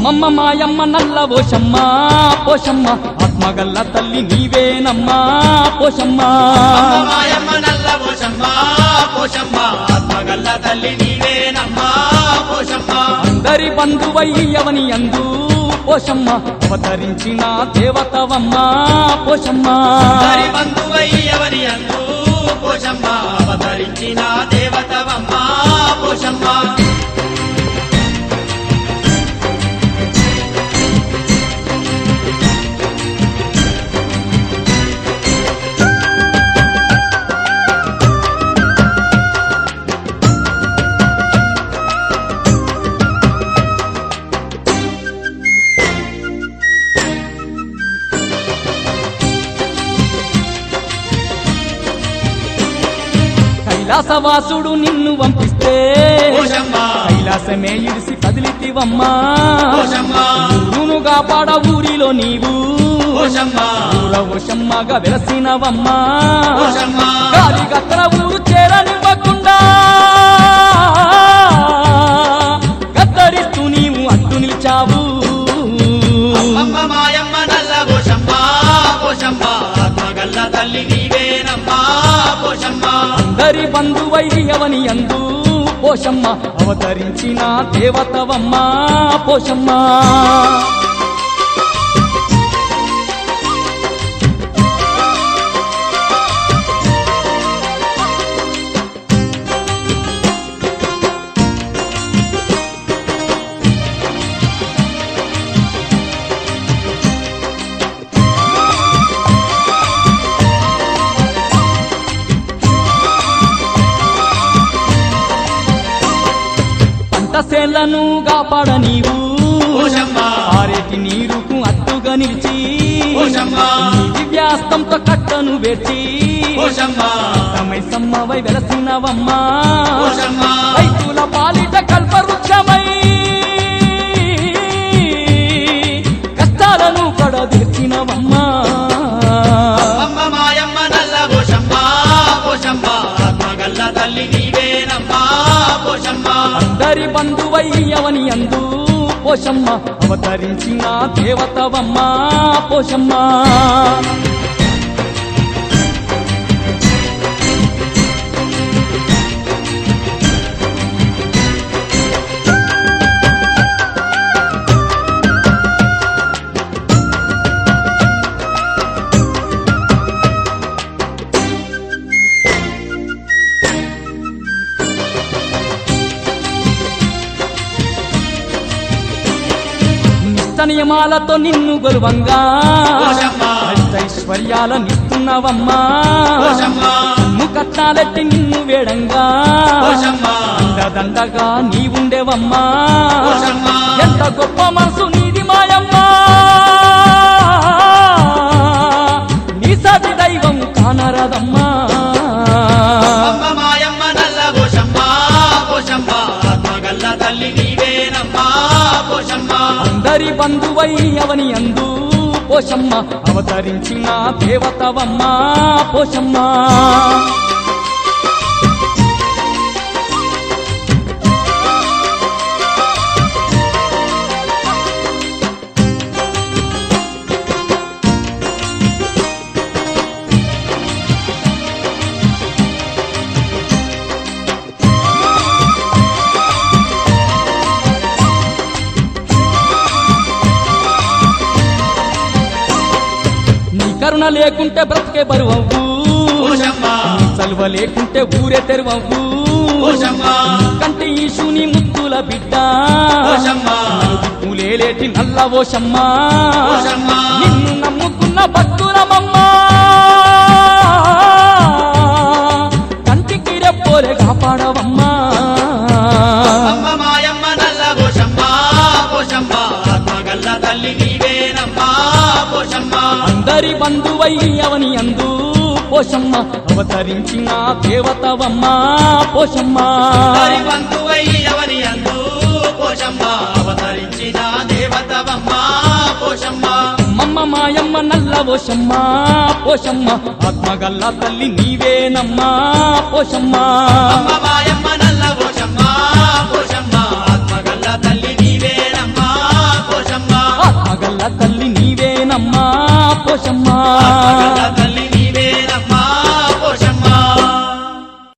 అమ్మమ్మ మాయమ్మ నల్ల పోషమ్మ పోషమ్మ ఆత్మగల్ల తల్లి నీవేనమ్మా పోషమ్మ అమ్మ మాయమ్మ నల్ల పోషమ్మ పోషమ్మ ఆత్మగల్ల తల్లి నీవేనమ్మా పోషమ్మ అందరి బంధువయ్యవని అందు పోషమ్మ అవతరించిన దేవతవమ్మ పోషమ్మ హరి బంధువై ఎవరి అందు పోషమ్మ అవతరించిన దేవతవమ్మ పోషమ్మ కైలాసవాసుడు నిన్ను పంపిస్తే పోషమ్మ కైలాసమే ఇడిసి కదిలితివమ్మా పోషమ్మ ఊరును కాపాడ ఊరిలో నీవు పోషమ్మ ఊరవశమ్మగా వెలసినవమ్మా పోషమ్మ గాలి గత్తల ఊరు చేరనివ్వకుండా గద్దరిస్తూ నీవు అడ్డు నిలిచావు అమ్మ మాయమ్మ నల్ల పోషమ్మ పోషమ్మ ఆత్మగల్ల తల్లి నీవేనమ్మా పోషమ్మ అందరి బంధువైరియవని అందు పోషమ్మ అవతరించిన దేవతవమ్మ పోషమ్మ పంటసేళ్లను కాపాడ నీవు పోషమ్మ ఆరేటి నీరుకు అట్టుగా నిలిచి పోషమ్మ నీ దివ్యాస్తంతో కట్టను వేర్చి పోషమ్మ తమై సమ్మవై వెలసినవమ్మా పోషమ్మ రైతుల పాలిట కల్పవృక్షమై కష్టాలను కడదీర్చినవమ్మా అమ్మ మాయమ్మ నల్ల పోషమ్మ పోషమ్మ ఆత్మగల్ల తల్లి నీవేనమ్మా పోషమ్మ అందరి బంధువయ్యవని అందు పోషమ్మ అవతరించిన దేవతవమ్మ పోషమ్మ నిష్ట నియమాలతో నిన్ను గొలువంగా పోషమ్మ ఐశ్వర్యాల నిస్తున్నవమ్మా పోషమ్మ నువ్వు కట్నాలెట్టి నిన్ను వేడంగా పోషమ్మ దండగా నీవుండేవమ్మా పోషమ్మ ఎంత గొప్ప మనసు నీది మాయమ్మా నీ సతి దైవం కానరదమ్మా అమ్మ మాయమ్మ నల్ల పోషమ్మ పోషమ్మ ఆత్మగల్ల తల్లి నీవేనమ్మా పోషమ్మ అందరి బంధువై అవని అందు పోషమ్మ అవతరించిన దేవతవమ్మ పోషమ్మ నీ కరుణ లేకుంటే బ్రతికే బరువవ్వు పోషమ్మ చలువ లేకుంటే ఊరే తెరువవ్వు పోషమ్మ కంటే ఈశుని ముద్దుల బిడ్డ పోషమ్మ పూలేలేటి నల్ల ఓషమ్మ పోషమ్మ నిన్ను నమ్ముకున్న భక్తులమమ్మ కంటికి రెప్పోలే కాపాడవమ్మా అమ్మ మాయమ్మ నల్ల పోషమ్మ పోషమ్మ ఆత్మగల్ల తల్లి నీవేనమ్మా పోషమ్మ అందరి బంధువై అవని అందు పోషమ్మ అవతరించిన దేవతవమ్మ పోషమ్మ హరి బంధువై ఎవరి అందు పోషమ్మ అవతరించిన దేవతవమ్మ పోషమ్మ మమ్మ మాయమ్మ నల్ల పోషమ్మ పోషమ్మ ఆత్మగల్ల తల్లి నీవేనమ్మా పోషమ్మ అమ్మ మాయమ్మ